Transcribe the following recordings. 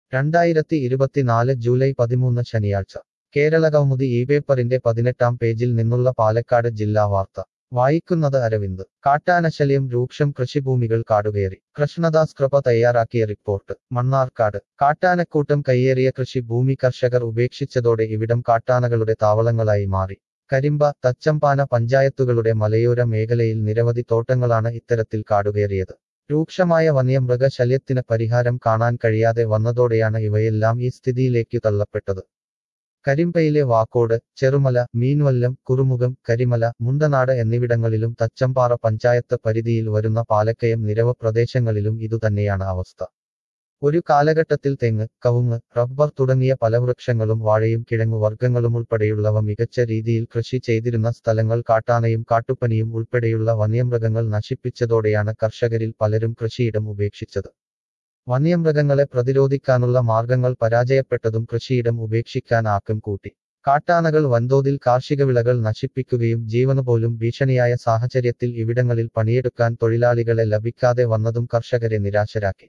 രണ്ടായിരത്തി ഇരുപത്തിനാല് ജൂലൈ പതിമൂന്ന് ശനിയാഴ്ച കേരള കൗമുദി ഈ പേപ്പറിന്റെ പതിനെട്ടാം പേജിൽ നിന്നുള്ള പാലക്കാട് ജില്ലാ വാർത്ത വായിക്കുന്നത് അരവിന്ദ് കാട്ടാനശല്യം രൂക്ഷം കൃഷിഭൂമികൾ കാടുകയറി കൃഷ്ണദാസ് കൃപ തയ്യാറാക്കിയ റിപ്പോർട്ട് മണ്ണാർക്കാട് കാട്ടാനക്കൂട്ടം കയ്യേറിയ കൃഷിഭൂമി കർഷകർ ഉപേക്ഷിച്ചതോടെ ഇവിടം കാട്ടാനകളുടെ താവളങ്ങളായി മാറി കരിമ്പ തച്ചമ്പാന പഞ്ചായത്തുകളുടെ മലയോര മേഖലയിൽ നിരവധി തോട്ടങ്ങളാണ് ഇത്തരത്തിൽ കാടുകയറിയത് രൂക്ഷമായ വന്യമൃഗശല്യത്തിന് പരിഹാരം കാണാൻ കഴിയാതെ വന്നതോടെയാണ് ഇവയെല്ലാം ഈ സ്ഥിതിയിലേക്കു തള്ളപ്പെട്ടത് കരിമ്പയിലെ വാക്കോട് ചെറുമല മീൻവല്ലം കുറുമുഖം കരിമല മുണ്ടനാട് എന്നിവിടങ്ങളിലും തച്ചമ്പാറ പഞ്ചായത്ത് പരിധിയിൽ വരുന്ന പാലക്കയം നിരവ പ്രദേശങ്ങളിലും ഇതുതന്നെയാണ് അവസ്ഥ ഒരു കാലഘട്ടത്തിൽ തെങ്ങ് കവുങ്ങ് റബ്ബർ തുടങ്ങിയ പല വൃക്ഷങ്ങളും വാഴയും കിഴങ്ങു വർഗ്ഗങ്ങളുമുൾപ്പെടെയുള്ളവ മികച്ച രീതിയിൽ കൃഷി ചെയ്തിരുന്ന സ്ഥലങ്ങൾ കാട്ടാനയും കാട്ടുപനിയും ഉൾപ്പെടെയുള്ള വന്യമൃഗങ്ങൾ നശിപ്പിച്ചതോടെയാണ് കർഷകരിൽ പലരും കൃഷിയിടം ഉപേക്ഷിച്ചത് വന്യമൃഗങ്ങളെ പ്രതിരോധിക്കാനുള്ള മാർഗങ്ങൾ പരാജയപ്പെട്ടതും കൃഷിയിടം ഉപേക്ഷിക്കാൻ ആക്കം കൂട്ടി കാട്ടാനകൾ വൻതോതിൽ കാർഷിക വിളകൾ നശിപ്പിക്കുകയും ജീവനുപോലും ഭീഷണിയായ സാഹചര്യത്തിൽ ഇവിടങ്ങളിൽ പണിയെടുക്കാൻ തൊഴിലാളികളെ ലഭിക്കാതെ വന്നതും കർഷകരെ നിരാശരാക്കി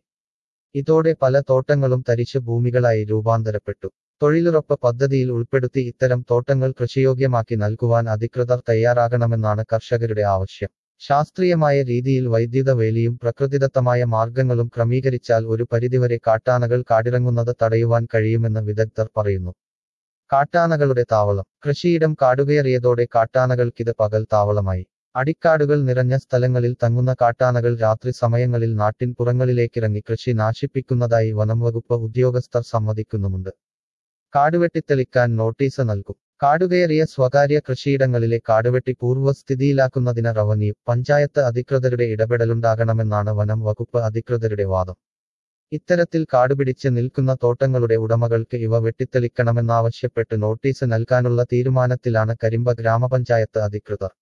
ഇതോടെ പല തോട്ടങ്ങളും തരിശ് ഭൂമികളായി രൂപാന്തരപ്പെട്ടു തൊഴിലുറപ്പ് പദ്ധതിയിൽ ഉൾപ്പെടുത്തി ഇത്തരം തോട്ടങ്ങൾ കൃഷിയോഗ്യമാക്കി നൽകുവാൻ അധികൃതർ തയ്യാറാകണമെന്നാണ് കർഷകരുടെ ആവശ്യം ശാസ്ത്രീയമായ രീതിയിൽ വൈദ്യുത വേലിയും പ്രകൃതിദത്തമായ മാർഗങ്ങളും ക്രമീകരിച്ചാൽ ഒരു പരിധിവരെ കാട്ടാനകൾ കാടിറങ്ങുന്നത് തടയുവാൻ കഴിയുമെന്ന് വിദഗ്ധർ പറയുന്നു കാട്ടാനകളുടെ താവളം കൃഷിയിടം കാടുകയറിയതോടെ കാട്ടാനകൾക്കിത് പകൽ താവളമായി അടിക്കാടുകൾ നിറഞ്ഞ സ്ഥലങ്ങളിൽ തങ്ങുന്ന കാട്ടാനകൾ രാത്രി സമയങ്ങളിൽ നാട്ടിൻ പുറങ്ങളിലേക്കിറങ്ങി കൃഷി നാശിപ്പിക്കുന്നതായി വനംവകുപ്പ് ഉദ്യോഗസ്ഥർ സമ്മതിക്കുന്നുമുണ്ട് കാടുവെട്ടിത്തെളിക്കാൻ നോട്ടീസ് നൽകും കാടുകയറിയ സ്വകാര്യ കൃഷിയിടങ്ങളിലെ കാടുവെട്ടി പൂർവ്വസ്ഥിതിയിലാക്കുന്നതിന് റവന്യൂ പഞ്ചായത്ത് അധികൃതരുടെ ഇടപെടലുണ്ടാകണമെന്നാണ് വനം വകുപ്പ് അധികൃതരുടെ വാദം ഇത്തരത്തിൽ കാടുപിടിച്ച് നിൽക്കുന്ന തോട്ടങ്ങളുടെ ഉടമകൾക്ക് ഇവ വെട്ടിത്തെളിക്കണമെന്നാവശ്യപ്പെട്ട് നോട്ടീസ് നൽകാനുള്ള തീരുമാനത്തിലാണ് കരിമ്പ ഗ്രാമപഞ്ചായത്ത് അധികൃതർ